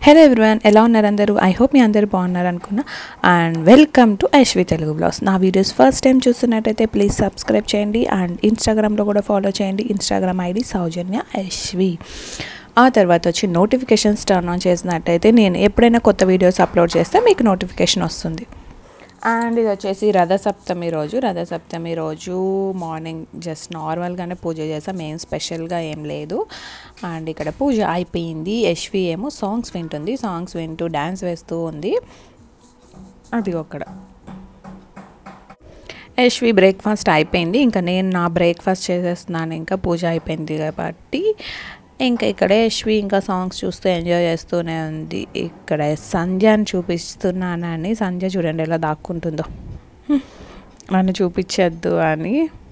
Hello everyone ఎలా ఉన్నారు అందరూ ఐ హోప్ మీ అందరూ బాగున్నారు అనుకున్నా and welcome to Aishwi Telugu blogs నా వీడియోస్ ఫస్ట్ టైం చూస్తున్నట్టయితే ప్లీజ్ సబ్స్క్రైబ్ చేయండి అండ్ ఇన్స్టాగ్రామ్లో కూడా ఫాలో చేయండి ఇన్స్టాగ్రామ్ ఐడి సౌజన్య ఐశ్వి ఆ తర్వాత వచ్చి నోటిఫికేషన్స్ టర్న్ ఆన్ చేసినట్టయితే నేను ఎప్పుడైనా కొత్త వీడియోస్ అప్లోడ్ చేస్తే మీకు నోటిఫికేషన్ వస్తుంది అండ్ ఇది వచ్చేసి రథసప్తమి రోజు రథసప్తమి రోజు మార్నింగ్ జస్ట్ నార్మల్గానే పూజ చేసాం ఏం స్పెషల్గా ఏం లేదు అండ్ ఇక్కడ పూజ అయిపోయింది యశ్వి ఏమో సాంగ్స్ వింటుంది సాంగ్స్ వింటూ డ్యాన్స్ వేస్తూ ఉంది అది అక్కడ యశ్వి బ్రేక్ఫాస్ట్ అయిపోయింది ఇంకా నేను నా బ్రేక్ఫాస్ట్ చేసేస్తున్నాను ఇంకా పూజ అయిపోయింది కాబట్టి ఇంకా ఇక్కడ యశ్వి ఇంకా సాంగ్స్ చూస్తూ ఎంజాయ్ చేస్తూనే ఉంది ఇక్కడ సంధ్యని చూపిస్తున్నానని సంధ్య చూడండి ఎలా దాక్కుంటుందో హ్మ్. నన్ను చూపించద్దు అని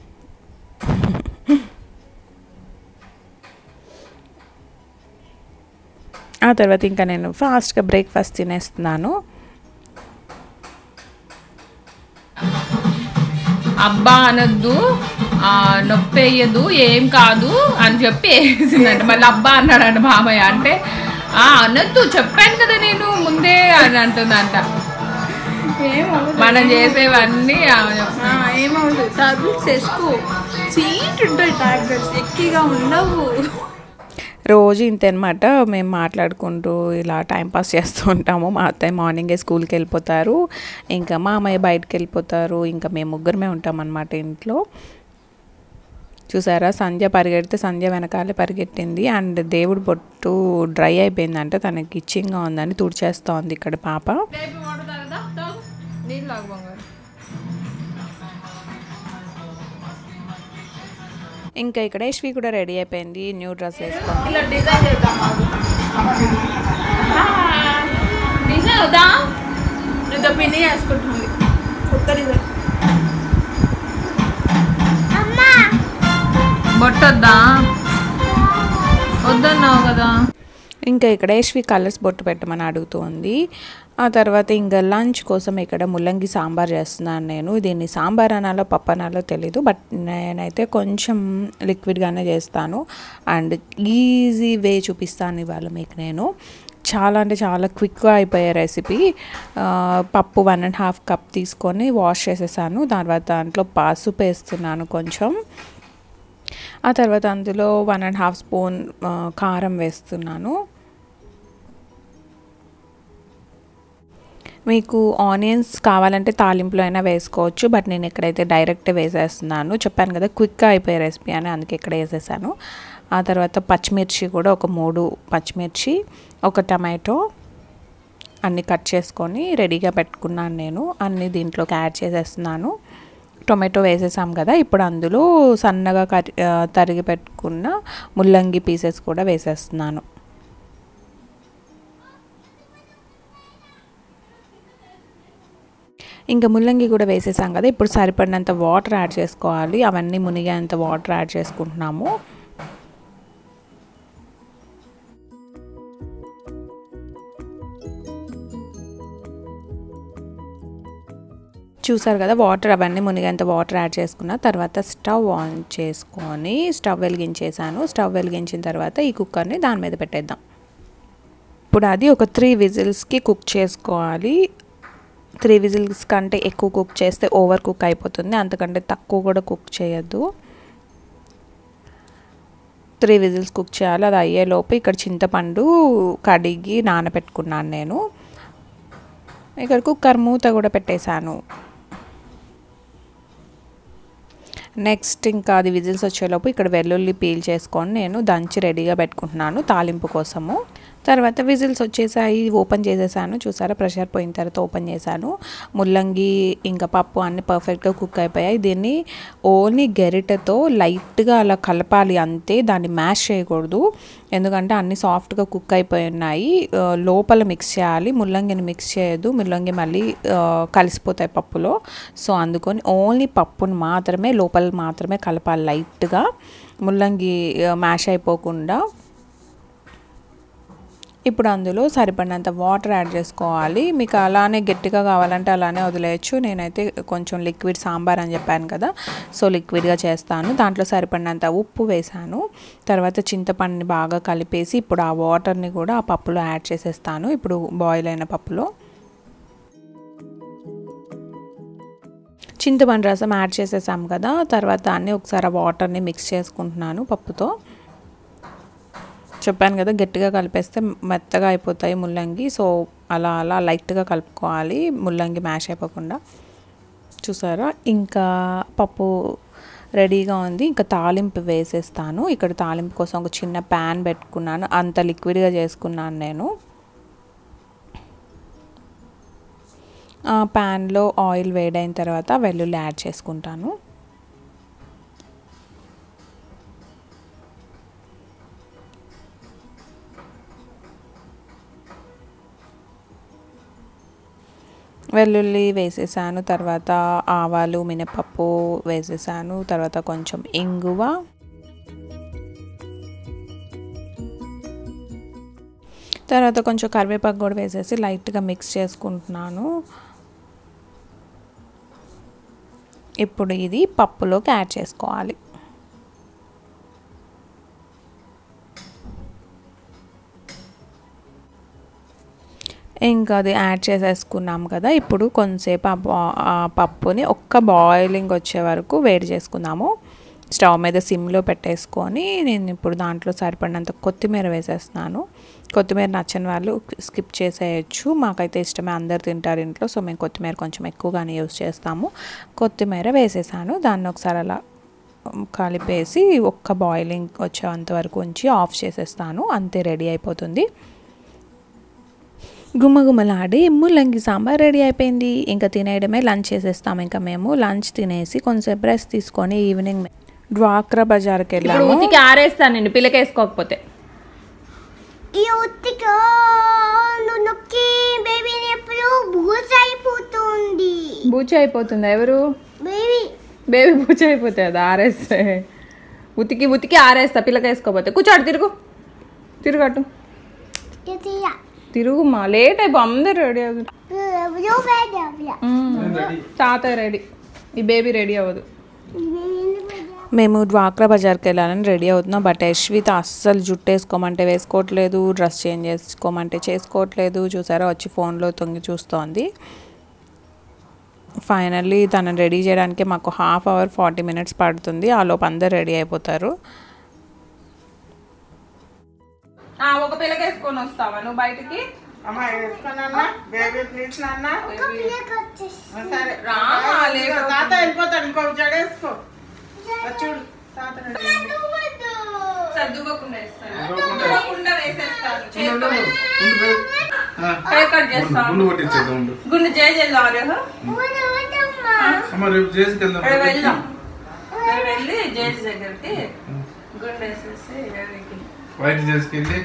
ఆ తర్వాత ఇంకా నేను ఫాస్ట్గా బ్రేక్ఫాస్ట్ తినేస్తున్నాను అబ్బా అనొద్దు ఆ, నొప్పి వేయదు ఏం కాదు అని చెప్పి వేసిందంట మళ్ళీ అబ్బా అన్నాడంట మామయ్య అంటే ఆ అనొద్దు చెప్పాను కదా నేను ముందే అని అంటుందంట మనం చేసేవన్నీ ఆమె చెప్తుంది. ఆ, ఏమవుతుంది టాబ్లెట్స్ వేసుకో స్వీట్ ఉంటాయి టాబ్లెట్స్ ఎక్కిగా ఉండవు రోజు ఇంతే అనమాట మేము మాట్లాడుకుంటూ ఇలా టైంపాస్ చేస్తూ ఉంటాము మా అత్తయ్య మార్నింగే స్కూల్కి వెళ్ళిపోతారు ఇంకా మా అమ్మాయి బయటకు వెళ్ళిపోతారు ఇంకా మేము ముగ్గురమే ఉంటాం అనమాట ఇంట్లో చూసారా సంధ్య పరిగెడితే సంధ్య వెనకాలే పరిగెట్టింది అండ్ దేవుడు బొట్టు డ్రై అయిపోయిందంటే తనకి ఇచ్చింగ్గా ఉందని తుడిచేస్తూ ఉంది ఇక్కడ పాప నీళ్ళు తాగు బంగారు ఇంకా ఇక్కడ యశ్వి కూడా రెడీ అయిపోయింది న్యూ డ్రెస్ వేసుకొని ఇలా డిజైన్ చేద్దాం డిజైన్ వద్దా ఇంత పిన్ని వేసుకుంటుంది కొత్త డిజైన్ బొట్టొద్దా వద్దన్నావు కదా ఇంకా ఇక్కడ యశ్వి కలర్స్ బొట్టు పెట్టమని అడుగుతూ ఉంది ఆ తర్వాత ఇంకా లంచ్ కోసం ఇక్కడ ముల్లంగి సాంబార్ చేస్తున్నాను నేను దీన్ని సాంబార్ అనాలో పప్పు అనాలో తెలీదు బట్ నేనైతే కొంచెం లిక్విడ్గానే చేస్తాను అండ్ ఈజీ వే చూపిస్తాను ఇవాళ మీకు నేను చాలా అంటే చాలా క్విక్గా అయిపోయే రెసిపీ ఆ, పప్పు వన్ అండ్ హాఫ్ కప్ తీసుకొని వాష్ చేసేసాను తర్వాత దాంట్లో పసుపు వేస్తున్నాను కొంచెం ఆ తర్వాత అందులో వన్ అండ్ హాఫ్ స్పూన్ ఆ, కారం వేస్తున్నాను మీకు ఆనియన్స్ కావాలంటే తాలింపులో అయినా వేసుకోవచ్చు బట్ నేను ఇక్కడైతే డైరెక్ట్ వేసేస్తున్నాను చెప్పాను కదా క్విక్గా అయిపోయే రెసిపీ అని అందుకే ఇక్కడ వేసేసాను ఆ తర్వాత పచ్చిమిర్చి కూడా ఒక మూడు పచ్చిమిర్చి ఒక టమాటో అన్నీ కట్ చేసుకొని రెడీగా పెట్టుకున్నాను నేను అన్నీ దీంట్లోకి యాడ్ చేసేస్తున్నాను టొమాటో వేసేసాం కదా ఇప్పుడు అందులో సన్నగా కరి ఆ, తరిగి పెట్టుకున్న ముల్లంగి పీసెస్ కూడా వేసేస్తున్నాను ఇంకా ముల్లంగి కూడా వేసేసాం కదా ఇప్పుడు సరిపడినంత వాటర్ యాడ్ చేసుకోవాలి అవన్నీ మునిగేంత వాటర్ యాడ్ చేసుకుంటున్నాము చూసారు కదా వాటర్ అవన్నీ మునిగేంత వాటర్ యాడ్ చేసుకున్న తర్వాత స్టవ్ ఆన్ చేసుకొని స్టవ్ వెలిగించేసాను స్టవ్ వెలిగించిన తర్వాత ఈ కుక్కర్ని దాని మీద పెట్టేద్దాం ఇప్పుడు అది ఒక త్రీ విజిల్స్కి కుక్ చేసుకోవాలి త్రీ విజిల్స్ కంటే ఎక్కువ కుక్ చేస్తే ఓవర్ కుక్ అయిపోతుంది అంతకంటే తక్కువ కూడా కుక్ చేయొద్దు త్రీ విజిల్స్ కుక్ చేయాలి అది అయ్యేలోపు ఇక్కడ చింతపండు కడిగి నానబెట్టుకున్నాను నేను ఇక్కడ కుక్కర్ మూత కూడా పెట్టేశాను నెక్స్ట్ ఇంకా అది విజిల్స్ వచ్చేలోపు ఇక్కడ వెల్లుల్లి పీల్ చేసుకొని నేను దంచి రెడీగా పెట్టుకుంటున్నాను తాలింపు కోసము తర్వాత విజిల్స్ వచ్చేసాయి ఓపెన్ చేసేసాను చూసారా ప్రెషర్ పోయిన తర్వాత ఓపెన్ చేశాను ముల్లంగి ఇంకా పప్పు అన్నీ పర్ఫెక్ట్గా కుక్ అయిపోయాయి దీన్ని ఓన్లీ గెరిటతో లైట్గా అలా కలపాలి అంతే దాన్ని మ్యాష్ చేయకూడదు ఎందుకంటే అన్నీ సాఫ్ట్గా కుక్ అయిపోయి ఉన్నాయి ఆ, లోపల మిక్స్ చేయాలి ముల్లంగిని మిక్స్ చేయొద్దు ముల్లంగి మళ్ళీ ఆ, కలిసిపోతాయి పప్పులో సో అందుకొని ఓన్లీ పప్పుని మాత్రమే లోపల మాత్రమే కలపాలి లైట్గా ముల్లంగి మ్యాష్ అయిపోకుండా ఇప్పుడు అందులో సరిపడినంత వాటర్ యాడ్ చేసుకోవాలి మీకు అలానే గట్టిగా కావాలంటే అలానే వదిలేయచ్చు నేనైతే కొంచెం లిక్విడ్ సాంబార్ అని చెప్పాను కదా సో లిక్విడ్గా చేస్తాను దాంట్లో సరిపడినంత ఉప్పు వేసాను తర్వాత చింతపండుని బాగా కలిపేసి ఇప్పుడు ఆ వాటర్ని కూడా ఆ పప్పులో యాడ్ చేసేస్తాను ఇప్పుడు బాయిల్ అయిన పప్పులో చింతపండు రసం యాడ్ చేసేసాం కదా తర్వాత దాన్ని ఒకసారి ఆ వాటర్ని మిక్స్ చేసుకుంటున్నాను పప్పుతో చెప్పాను కదా గట్టిగా కలిపేస్తే మెత్తగా అయిపోతాయి ముల్లంగి సో అలా అలా లైట్గా కలుపుకోవాలి ముల్లంగి మ్యాష్ అయిపోకుండా చూసారా ఇంకా పప్పు రెడీగా ఉంది ఇంకా తాలింపు వేసేస్తాను ఇక్కడ తాలింపు కోసం ఒక చిన్న ప్యాన్ పెట్టుకున్నాను అంత లిక్విడ్గా చేసుకున్నాను నేను ఆ ప్యాన్లో ఆయిల్ వేడైన తర్వాత వెల్లుల్లి యాడ్ చేసుకుంటాను వెల్లుల్లి వేసేసాను తర్వాత ఆవాలు మినపప్పు వేసేసాను తర్వాత కొంచెం ఇంగువ తర్వాత కొంచెం కరివేపాకు కూడా వేసేసి లైట్గా మిక్స్ చేసుకుంటున్నాను ఇప్పుడు ఇది పప్పులోకి యాడ్ చేసుకోవాలి ఇంకా అది యాడ్ చేసేసుకున్నాం కదా ఇప్పుడు కొంతసేపు ఆ బా ఆ పప్పుని ఒక్క బాయిలింగ్ వచ్చే వరకు వేడి చేసుకుందాము స్టవ్ మీద సిమ్లో పెట్టేసుకొని నేను ఇప్పుడు దాంట్లో సరిపడినంత కొత్తిమీర వేసేస్తున్నాను కొత్తిమీర నచ్చని వాళ్ళు స్కిప్ చేసేయచ్చు మాకైతే ఇష్టమే అందరు తింటారు ఇంట్లో సో మేము కొత్తిమీర కొంచెం ఎక్కువగానే యూస్ చేస్తాము కొత్తిమీర వేసేసాను దాన్ని ఒకసారి అలా కలిపేసి ఒక్క బాయిలింగ్ వచ్చేంత వరకు ఉంచి ఆఫ్ చేసేస్తాను అంతే రెడీ అయిపోతుంది గుమ్మగుమ్మలాడి ముల్లంగి సాంబార్ రెడీ అయిపోయింది ఇంకా తినేయడమే లంచ్ చేసేస్తాం ఇంకా మేము లంచ్ తినేసి కొంచెం రెస్ట్ తీసుకొని ఈవినింగ్ డ్వాక్రా బజార్కి ఇప్పుడు వెళ్ళాము ఉతికి ఆరేస్తాను నేను పిల్లకేసుకోకపోతే ఈ ఉత్తిగా నొక్కి బేబీని ఎప్పుడు బూజ అయిపోతుంది బూచి అయిపోతుందా ఎవరు బేబీ బేబీ బూచి అయిపోతుంది అది ఆరేస్తే ఉతికి ఉతికి ఆరేస్తా పిల్లకేసుకోకపోతే కూర్చోడు తిరుగు తిరుగట్టు ఇది తిరుగుమా లేట్ అయిపో అందరు రెడీ అవుతుంది ఎవరో వేడ తాత రెడీ ఈ బేబీ రెడీ అవ్వదు మేము డ్వాక్రా బజార్కి వెళ్ళాలని రెడీ అవుతున్నాం బట్ యశ్విత అస్సలు జుట్టు వేసుకోమంటే వేసుకోవట్లేదు డ్రెస్ చేంజ్ చేసుకోమంటే చేసుకోవట్లేదు చూసారా వచ్చి ఫోన్లో తొంగి చూస్తోంది ఫైనల్లీ తనని రెడీ చేయడానికి మాకు హాఫ్ అవర్ ఫార్టీ మినిట్స్ పడుతుంది ఆ లోపు అందరు రెడీ అయిపోతారు ఒక పిల్లకేసుకొని వస్తావా నువ్వు బయటికి అమ్మ వేసుకున్నా బేబీ ప్లీజ్ నాన్న సరే రామా, లేదు. తాత వెళ్ళిపోతాడు ఇంకో జడేసుకో అది చూడు తాత రెడీ అయ్యింది. సర్దుకోకుండా వేస్తాను సర్దుకోకుండా. సర్దుకోకుండా వేసేస్తాను ఉండు, ఉండు, ఉండు బేబీ. ఆ, హెయిర్ కట్ ఉండు, చేస్తాను గుండు కొట్టించేద్దాం ఉండు గుండు చేయాలి అమ్మ రేపు చేసికి వెళ్దాం వెళ్దాం రేపు వెళ్ళి జేజీ దగ్గరికి గుండు వేసేసి బేబీకి వైట్ చేసుకెళ్ళి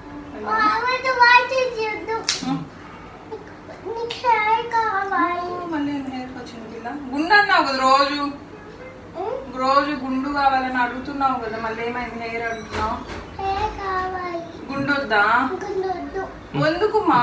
మళ్ళీ హెయిర్ వచ్చింది పిల్ల గుండు అన్నావు కదా రోజు రోజు గుండు కావాలని అడుగుతున్నావు కదా మళ్ళీ ఏమైంది హెయిర్ అడుగుతున్నావు గుండు వద్దా ఎందుకుమా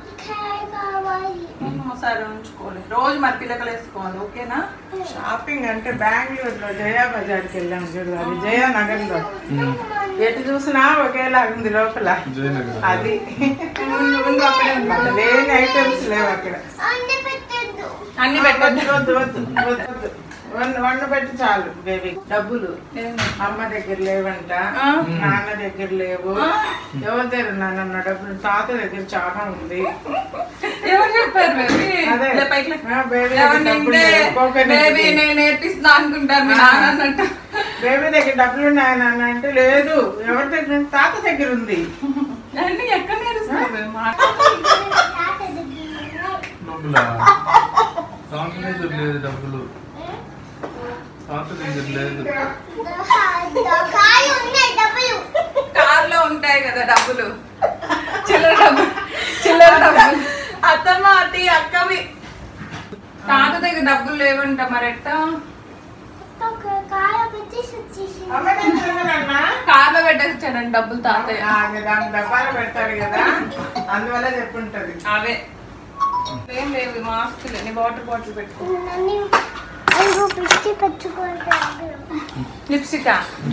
ఉమ్, సరే ఉంచుకోలే రోజు మరి పిల్లకలు వేసుకోవాలి ఓకేనా షాపింగ్ అంటే బెంగళూరులో జయా బజార్కి వెళ్ళాం చూడు అది జయా నగర్లో ఎటు చూసినా ఒకేలాగా ఉంది లోపల జయనగర్ అది ముందు ముందు అక్కడే ఉంది. లేని ఐటమ్స్ లేవు అక్కడ అన్ని వద్దు పెట్టద్దు వద్దు వద్దు వద్దు వద్దు వంద వంద పెట్టి చాలు బేబీ డబ్బులు అమ్మ దగ్గర లేవంట నాన్న దగ్గర లేవు ఎవరి దగ్గర నాన్న నా డబ్బులు తాత దగ్గర చాలా ఉంది ఎవరు చెప్పారు బేబీ అదే. లే, పైకి లే. ఆ, బేబీ ఎవరిని దగ్గర డబ్బులు అంటే లేవు. కోకోనట్ బేబీ ఉంది. నేను నేర్పిస్తున్నా అనుకుంటారు మీ నాన్న అన్నట్టు బేబీ దగ్గర డబ్బులు ఉన్నాయా నాన్న అంటే లేదు ఎవరి దగ్గర ఉంది? తాత దగ్గర ఉంది అన్ని ఎక్కడ నేర్పిస్తారు మాట డబ్బులా తాత దగ్గర లేదు డబ్బులు తాత దగ్గర లేదు కార్ లో ఉంటాయి కదా డబ్బులు చిల్లర డబ్బులు చిల్లర డబ్బులు అత్తమ్మ అతి అక్కవి తాత దగ్గర డబ్బులు లేవంట మరి ఎట్టా అమ్మ దగ్గర ఉంది నాన్న కార్లో పెట్టేసి వచ్చాడండి డబ్బులు తాతయ్య ఆ, అది దాని డబ్బాలు పెడతాడు కదా అందువల్ల చెప్పుంటది అవే ఏం లేవు మాస్క్ నీ వాటర్ బాటిల్ పెట్టుకో అయ్యో పిచ్చి పెట్టుకుంటాడు లిప్స్టిక్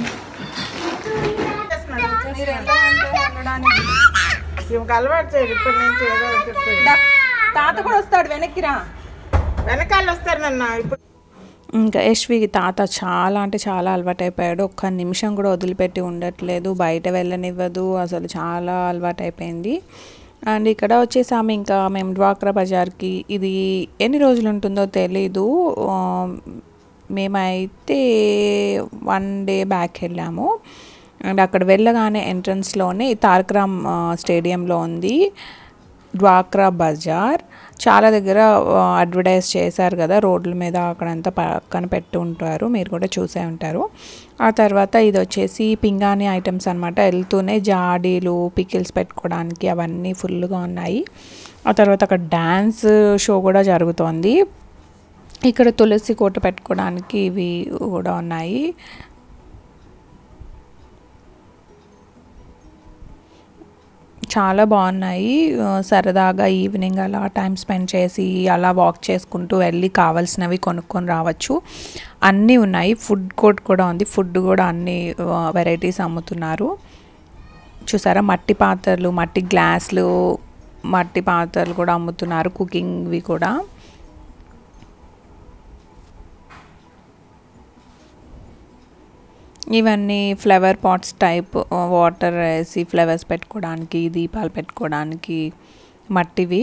ఇంక అలవాటు చేయదు ఇప్పటి నుంచి ఏదో ఒకటి చెప్పేది తాత కూడా వస్తాడు వెనక్కి రా వెనకాల వస్తారు నన్న ఇప్పుడు ఇంకా యశ్వికి తాత చాలా అంటే చాలా అలవాటైపోయాడు ఒక్క నిమిషం కూడా వదిలిపెట్టి ఉండట్లేదు బయట వెళ్ళనివ్వదు అసలు చాలా అలవాటైపోయింది అండ్ ఇక్కడ వచ్చేసాము ఇంకా మేము డ్వాక్రా బజార్కి ఇది ఎన్ని రోజులు ఉంటుందో తెలీదు ఆ, మేమైతే వన్ డే బ్యాక్ వెళ్ళాము అండ్ అక్కడ వెళ్ళగానే ఎంట్రన్స్లోనే తారకరామ్ ఆ, స్టేడియంలో ఉంది డ్వాక్రా బజార్ చాలా దగ్గర అడ్వర్టైజ్ చేశారు కదా రోడ్ల మీద అక్కడంతా పక్కన పెట్టి ఉంటారు మీరు కూడా చూసే ఉంటారు ఆ తర్వాత ఇది వచ్చేసి పింగాణి ఐటమ్స్ అనమాట వెళ్తూనే జాడీలు పికిల్స్ పెట్టుకోవడానికి అవన్నీ ఫుల్గా ఉన్నాయి ఆ తర్వాత అక్కడ డ్యాన్స్ షో కూడా జరుగుతోంది ఇక్కడ తులసి కోట పెట్టుకోవడానికి ఇవి కూడా ఉన్నాయి చాలా బాగున్నాయి ఆ, సరదాగా ఈవినింగ్ అలా టైం స్పెండ్ చేసి అలా వాక్ చేసుకుంటూ వెళ్ళి కావాల్సినవి కొనుక్కొని రావచ్చు అన్నీ ఉన్నాయి ఫుడ్ కోర్ట్ కూడా ఉంది ఫుడ్ కూడా అన్ని వెరైటీస్ అమ్ముతున్నారు చూసారా మట్టి పాత్రలు మట్టి గ్లాసులు మట్టి పాత్రలు కూడా అమ్ముతున్నారు కుకింగ్వి కూడా ఇవన్నీ ఫ్లవర్ పాట్స్ టైప్ వాటర్ వేసి ఫ్లవర్స్ పెట్టుకోవడానికి దీపాలు పెట్టుకోవడానికి మట్టివి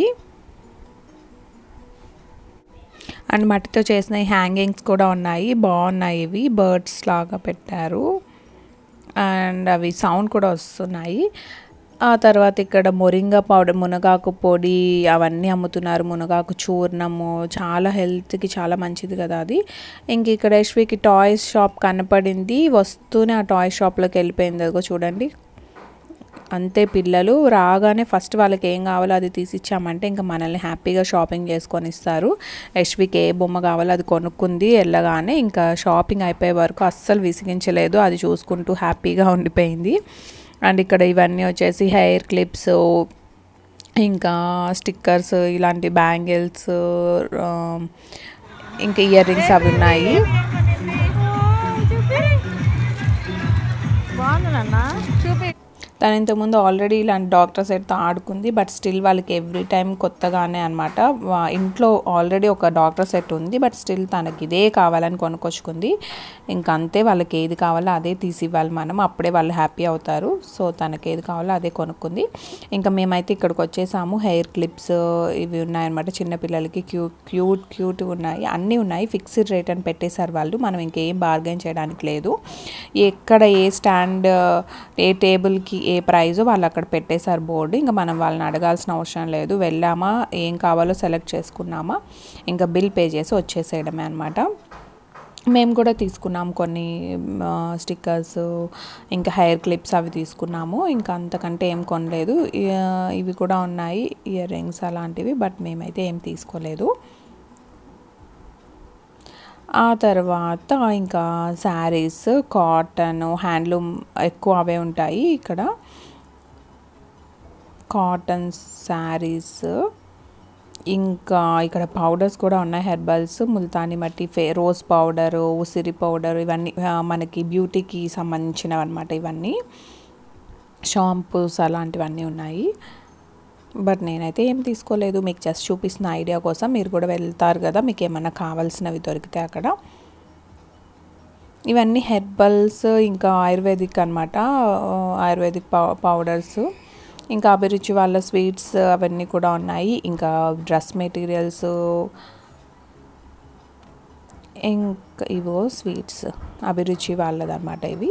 అండ్ మట్టితో చేసిన హ్యాంగింగ్స్ కూడా ఉన్నాయి బాగున్నాయి ఇవి బర్డ్స్ లాగా పెట్టారు అండ్ అవి సౌండ్ కూడా వస్తున్నాయి ఆ తర్వాత ఇక్కడ మొరింగా పౌడర్ మునగాకు పొడి అవన్నీ అమ్ముతున్నారు మునగాకు చూర్ణము చాలా హెల్త్కి చాలా మంచిది కదా అది ఇంక ఇక్కడ యశ్వికి టాయ్స్ షాప్ కనపడింది వస్తూనే ఆ టాయ్ షాప్లోకి వెళ్ళిపోయింది అదిగో చూడండి అంతే పిల్లలు రాగానే ఫస్ట్ వాళ్ళకి ఏం కావాలో అది తీసిచ్చామంటే ఇంకా మనల్ని హ్యాపీగా షాపింగ్ చేసుకొని ఇస్తారు యశ్వికి ఏ బొమ్మ కావాలో అది కొనుక్కుంది వెళ్ళగానే ఇంకా షాపింగ్ అయిపోయే వరకు అస్సలు విసిగించలేదు అది చూసుకుంటూ హ్యాపీగా ఉండిపోయింది అండ్ ఇక్కడ ఇవన్నీ వచ్చేసి హెయిర్ క్లిప్స్ ఇంకా స్టిక్కర్స్ ఇలాంటి బ్యాంగిల్స్ ఇంకా ఇయర్ రింగ్స్ అవి ఉన్నాయి తను ఇంతకుముందు ఆల్రెడీ ఇలాంటి డాక్టర్ సెట్తో ఆడుకుంది బట్ స్టిల్ వాళ్ళకి ఎవ్రీ టైం కొత్తగానే అనమాట ఇంట్లో ఆల్రెడీ ఒక డాక్టర్ సెట్ ఉంది బట్ స్టిల్ తనకి ఇదే కావాలని కొనుక్కొచ్చుకుంది ఇంకా అంతే వాళ్ళకి ఏది కావాలో అదే తీసి ఇవ్వాలి మనం అప్పుడే వాళ్ళు హ్యాపీ అవుతారు సో తనకి ఏది కావాలో అదే కొనుక్కుంది ఇంకా మేమైతే ఇక్కడికి వచ్చేసాము హెయిర్ క్లిప్స్ ఇవి ఉన్నాయన్నమాట చిన్నపిల్లలకి క్యూ క్యూట్ క్యూట్ ఉన్నాయి అన్నీ ఉన్నాయి ఫిక్స్డ్ రేట్ అని పెట్టేశారు వాళ్ళు మనం ఇంకేం బార్గెన్ చేయడానికి లేదు ఎక్కడ ఏ స్టాండ్ ఏ టేబుల్కి ఏ ప్రైజో వాళ్ళు అక్కడ పెట్టేశారు బోర్డు ఇంకా మనం వాళ్ళని అడగాల్సిన అవసరం లేదు వెళ్ళామా ఏం కావాలో సెలెక్ట్ చేసుకున్నామా ఇంకా బిల్ పే చేసి వచ్చేసేయడమే అనమాట మేము కూడా తీసుకున్నాము కొన్ని స్టిక్కర్స్ ఇంకా హెయిర్ క్లిప్స్ అవి తీసుకున్నాము ఇంకా అంతకంటే ఏం కొనలేదు ఇ- ఇవి కూడా ఉన్నాయి ఇయర్ రింగ్స్ అలాంటివి బట్ మేమైతే ఏం తీసుకోలేదు ఆ తర్వాత ఇంకా శారీస్ కాటన్ హ్యాండ్లూమ్ ఎక్కువ అవే ఉంటాయి ఇక్కడ కాటన్ శారీస్ ఇంకా ఇక్కడ పౌడర్స్ కూడా ఉన్నాయి హెర్బల్స్ ముల్తాని మట్టి ఫే రోజ్ పౌడరు ఉసిరి పౌడర్ ఇవన్నీ ఆ, మనకి బ్యూటీకి సంబంధించినవి అనమాట ఇవన్నీ షాంపూస్ అలాంటివన్నీ ఉన్నాయి బట్ నేనైతే ఏం తీసుకోలేదు మీకు జస్ట్ చూపిస్తున్న ఐడియా కోసం మీరు కూడా వెళ్తారు కదా మీకు ఏమన్నా కావాల్సినవి దొరికితే అక్కడ ఇవన్నీ హెర్బల్స్ ఇంకా ఆయుర్వేదిక్ అనమాట ఆయుర్వేదిక్ పౌ పౌడర్స్ ఇంకా అభిరుచి వాళ్ళ స్వీట్స్ అవన్నీ కూడా ఉన్నాయి ఇంకా డ్రెస్ మెటీరియల్స్ ఇంకా ఇవో స్వీట్స్ అభిరుచి వాళ్ళదన్నమాట ఇవి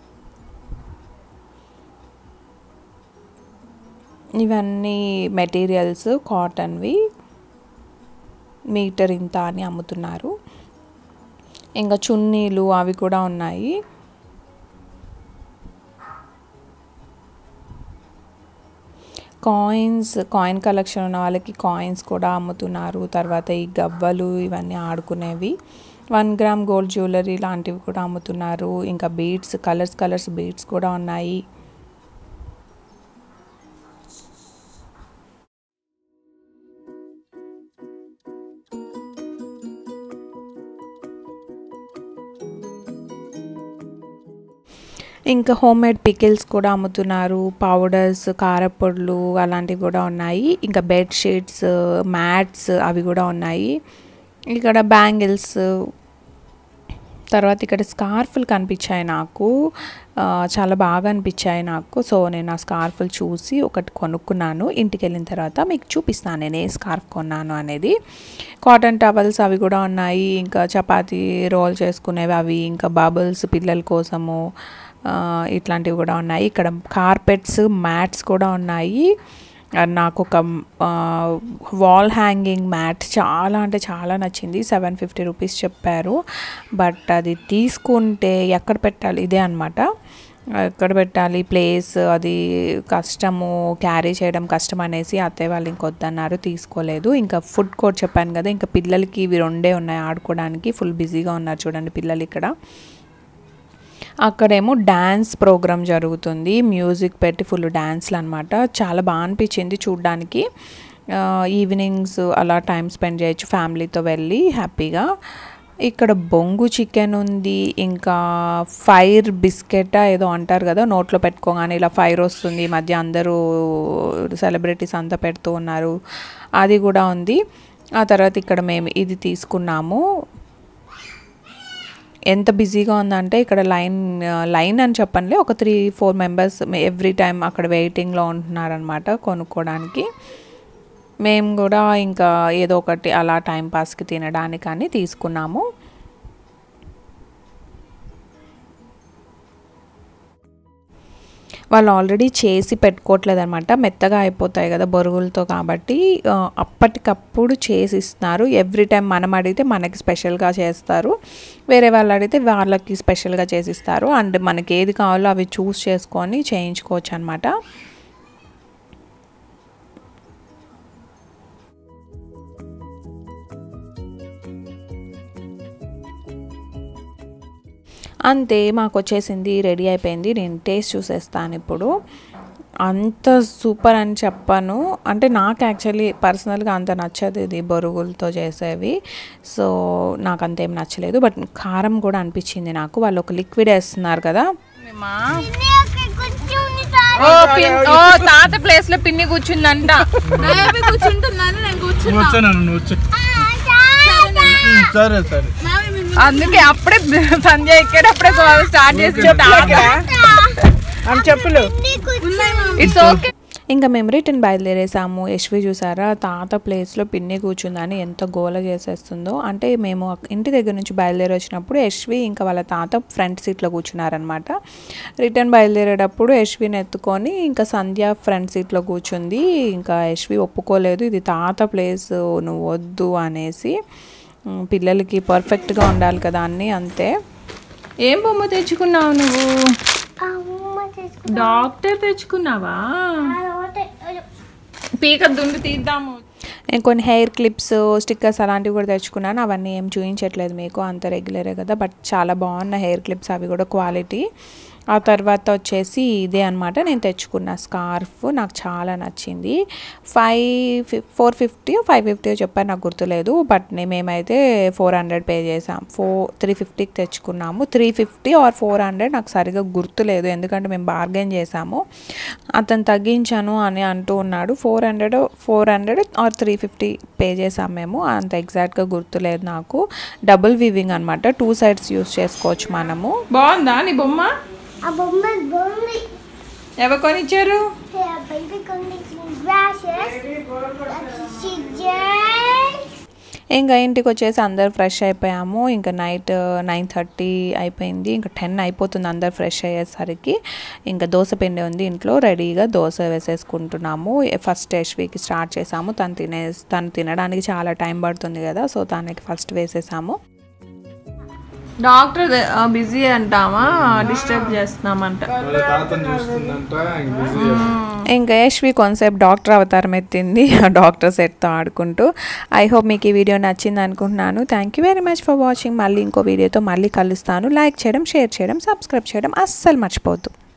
ఇవన్నీ మెటీరియల్స్ కాటన్వి మీటర్ ఇంత అని అమ్ముతున్నారు ఇంకా చున్నీలు అవి కూడా ఉన్నాయి కాయిన్స్ కాయిన్ కలెక్షన్ ఉన్న వాళ్ళకి కాయిన్స్ కూడా అమ్ముతున్నారు తర్వాత ఈ గవ్వలు ఇవన్నీ ఆడుకునేవి వన్ గ్రామ్ గోల్డ్ జ్యువెలరీ లాంటివి కూడా అమ్ముతున్నారు ఇంకా బీడ్స్ కలర్స్ కలర్స్ బీడ్స్ కూడా ఉన్నాయి ఇంకా హోమ్ మేడ్ పికిల్స్ కూడా అమ్ముతున్నారు పౌడర్స్ కారపొడులు అలాంటివి కూడా ఉన్నాయి ఇంకా బెడ్ షీట్స్ మ్యాట్స్ అవి కూడా ఉన్నాయి ఇక్కడ బ్యాంగిల్స్ తర్వాత ఇక్కడ స్కార్ఫులు కనిపించాయి నాకు ఆ, చాలా బాగా అనిపించాయి నాకు సో నేను ఆ స్కార్ఫులు చూసి ఒకటి కొనుక్కున్నాను ఇంటికి వెళ్ళిన తర్వాత మీకు చూపిస్తాను నేను ఏ స్కార్ఫ్ కొన్నాను అనేది కాటన్ టవల్స్ అవి కూడా ఉన్నాయి ఇంకా చపాతీ రోల్ చేసుకునేవి అవి ఇంకా బబుల్స్ పిల్లల కోసము ఆ, ఇట్లాంటివి కూడా ఉన్నాయి ఇక్కడ కార్పెట్స్ మ్యాట్స్ కూడా ఉన్నాయి అండ్ నాకు ఒక వాల్ హ్యాంగింగ్ మ్యాట్ చాలా అంటే చాలా నచ్చింది సెవెన్ ఫిఫ్టీ రూపీస్ చెప్పారు బట్ అది తీసుకుంటే ఎక్కడ పెట్టాలి ఇదే అనమాట ఎక్కడ పెట్టాలి ప్లేస్ అది కష్టము క్యారీ చేయడం కష్టం అనేసి అత్తయ్య వాళ్ళు ఇంకొద్దన్నారు తీసుకోలేదు ఇంకా ఫుడ్ కోర్ట్ చెప్పాను కదా ఇంకా పిల్లలకి ఇవి రెండే ఉన్నాయి ఆడుకోవడానికి ఫుల్ బిజీగా ఉన్నారు చూడండి పిల్లలు ఇక్కడ అక్కడేమో డ్యాన్స్ ప్రోగ్రామ్ జరుగుతుంది మ్యూజిక్ పెట్టి ఫుల్ డ్యాన్స్లు అనమాట చాలా బాగా అనిపించింది చూడ్డానికి ఆ, ఈవినింగ్స్ అలా టైం స్పెండ్ చేయొచ్చు ఫ్యామిలీతో వెళ్ళి హ్యాపీగా ఇక్కడ బొంగు చికెన్ ఉంది ఇంకా ఫైర్ బిస్కెట్ ఏదో అంటారు కదా నోట్లో పెట్టుకోగానే ఇలా ఫైర్ వస్తుంది ఈ మధ్య అందరూ సెలబ్రిటీస్ అంతా పెడుతూ ఉన్నారు అది కూడా ఉంది ఆ తర్వాత ఇక్కడ మేము ఇది తీసుకున్నాము ఎంత బిజీగా ఉందంటే ఇక్కడ లైన్ లైన్ అని చెప్పండి ఒక three four members every time అక్కడ వెయిటింగ్లో ఉంటున్నారనమాట కొనుక్కోవడానికి మేము కూడా ఇంకా ఏదో ఒకటి అలా టైం పాస్కి తినడానికని తీసుకున్నాము వాళ్ళు ఆల్రెడీ చేసి పెట్టుకోవట్లేదు అనమాట మెత్తగా అయిపోతాయి కదా బొరుగులతో కాబట్టి ఆ, అప్పటికప్పుడు చేసి ఇస్తున్నారు ఎవ్రీ టైం మనం అడిగితే మనకి స్పెషల్గా చేస్తారు వేరే వాళ్ళు అడిగితే వాళ్ళకి స్పెషల్గా చేసి ఇస్తారు అండ్ మనకి ఏది కావాలో అవి చూస్ చేసుకొని చేయించుకోవచ్చు అనమాట అంతే మాకు వచ్చేసింది రెడీ అయిపోయింది నేను టేస్ట్ చూసేస్తాను ఇప్పుడు అంత సూపర్ అని చెప్పాను అంటే నాకు యాక్చువల్లీ పర్సనల్గా అంత నచ్చదు ఇది బొరుగులతో చేసేవి సో నాకు అంతేం నచ్చలేదు బట్ కారం కూడా అనిపించింది నాకు వాళ్ళు ఒక లిక్విడ్ వేస్తున్నారు కదా ఓ పిన్ ఓ తాత ప్లేస్ లో పిన్ని కూర్చుందంట నేను కూర్చుంటున్నాను నేను కూర్చున్నా నువ్వు వచ్చాను నువ్వు వచ్చా సరే సరే అందుకే అప్పుడే సంజయ్ ఎక్కేటప్పుడే స్టార్ట్ చేసి అని చెప్పులు ఇట్స్ ఓకే ఇంకా మేము రిటర్న్ బయలుదేరేసాము యశ్వి చూసారా తాత ప్లేస్లో పిన్ని కూర్చుందని ఎంత గోల చేసేస్తుందో అంటే మేము అక్- ఇంటి దగ్గర నుంచి బయలుదేరి వచ్చినప్పుడు యశ్వి ఇంకా వాళ్ళ తాత ఫ్రంట్ సీట్లో కూర్చున్నారనమాట రిటర్న్ బయలుదేరేటప్పుడు యశ్విని ఎత్తుకొని ఇంకా సంధ్య ఫ్రంట్ సీట్లో కూర్చుంది ఇంకా యశ్వి ఒప్పుకోలేదు ఇది తాత ప్లేస్ నువ్వు వద్దు అనేసి ఉమ్, పిల్లలకి పర్ఫెక్ట్గా ఉండాలి కదా అన్నీ అంతే ఏం బొమ్మ తెచ్చుకున్నావు నువ్వు అమ్మ చేసుకున్నా డాక్టర్ తెచ్చుకున్నావా పీక దుండు తీద్దాము నేను కొన్ని హెయిర్ క్లిప్స్ స్టిక్కర్స్ అలాంటివి కూడా తెచ్చుకున్నాను అవన్నీ ఏం చూపించట్లేదు మీకు అంత రెగ్యులరే కదా బట్ చాలా బాగున్న హెయిర్ క్లిప్స్ అవి కూడా క్వాలిటీ ఆ తర్వాత వచ్చేసి ఇదే అనమాట నేను తెచ్చుకున్న స్కార్ఫ్ నాకు చాలా నచ్చింది five four fifty five fifty చెప్పారు నాకు గుర్తులేదు బట్ నే- మేమైతే ఫోర్ హండ్రెడ్ పే చేసాం ఫోర్ త్రీ ఫిఫ్టీకి తెచ్చుకున్నాము three fifty or four hundred నాకు సరిగా గుర్తులేదు ఎందుకంటే మేము బార్గెన్ చేసాము అతను తగ్గించాను అని అంటూ ఉన్నాడు four hundred four hundred or three fifty pay చేసాం మేము అంత ఎగ్జాక్ట్గా గుర్తులేదు నాకు డబుల్ వివింగ్ అనమాట టూ సైడ్స్ యూస్ చేసుకోవచ్చు మనము బాగుందా నీ బొమ్మ ఆ బొమ్మ బాగుంది ఎవరు కొనిచ్చారు బేబీ కొన్ని గ్రాసెస్ ఇంకా ఇంటికి వచ్చేసి అందరు ఫ్రెష్ అయిపోయాము ఇంకా నైట్ నైన్ థర్టీ అయిపోయింది ఇంకా టెన్ అయిపోతుంది అందరు ఫ్రెష్ అయ్యేసరికి ఇంకా దోశ పిండి ఉంది ఇంట్లో రెడీగా దోశ వేసేసుకుంటున్నాము ఫస్ట్ యశ్వికి స్టార్ట్ చేసాము తను తినే తను తినడానికి చాలా టైం పడుతుంది కదా సో తనకి ఫస్ట్ వేసేసాము డాక్టర్ బిజీ అంటామా డిస్టర్బ్ చేస్తున్నామంట వాళ్ళ తాతను చూస్తుందంట ఇంక బిజీ ఇంకా యశ్వి కాన్సెప్ట్ డాక్టర్ అవతారం ఎత్తింది ఆ డాక్టర్ సెట్తో ఆడుకుంటూ ఐ హోప్ మీకు ఈ వీడియో నచ్చింది అనుకుంటున్నాను thank you very much for watching మళ్ళీ ఇంకో వీడియోతో మళ్ళీ కలుస్తాను లైక్ చేయడం షేర్ చేయడం సబ్స్క్రైబ్ చేయడం అస్సలు మర్చిపోవద్దు